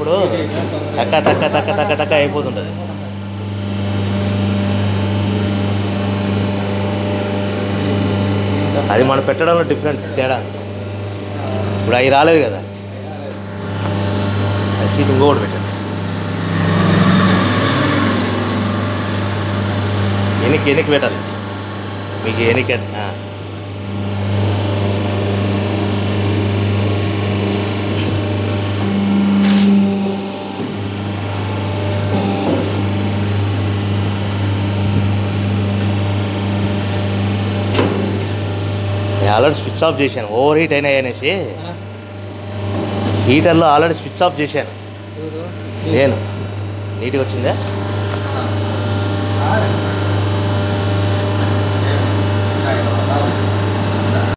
ఇప్పుడు టక్క టక్క టక్క టక్క టక్క అయిపోతుంటుంది అది మనం పెట్టడంలో డిఫరెంట్ తేడా ఇప్పుడు అవి రాలేదు కదా ఆ సీట్ ఇంకొకటి పెట్టండి ఎనికి ఎనికి పెట్టాలి మీకు ఎనికి ఆ. నేను ఆల్రెడీ స్విచ్ ఆఫ్ చేశాను ఓవర్ హీట్ అయినాయి అనేసి హీటర్లో ఆల్రెడీ స్విచ్ ఆఫ్ చేశాను నేను నీట్గా వచ్చిందా